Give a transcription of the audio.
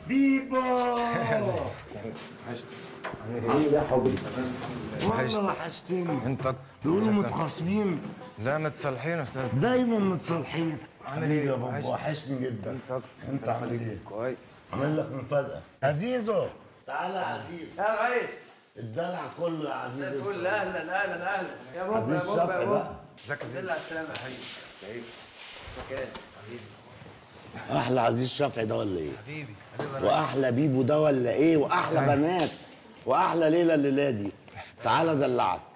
بيبو عامل ايه يا حبيبي؟ وحشت. والله وحشتني انت بيقولوا متخاصمين لا متصالحين يا استاذ دايما متصالحين عامل حبيبي ايه؟ يا بابا وحشني. وحشني جدا انت انت عامل ايه؟ كويس عامل لك مفاجأة عزيزو تعالى يا عزيز يا ريس الدلع كله يا عزيز زي الفل اهلا اهلا اهلا يا بابا عزيز يا بابا شفقي يا بقى بابا ازيك يا الحمد زين لله على السلامه يا حبيبي مكان حبيبي احلى عزيز شفعي ده ولا ايه؟ حبيبي حبيبي واحلى بيبو ده ولا ايه؟ واحلى بنات واحلى ليله الليله دي تعالى دلعك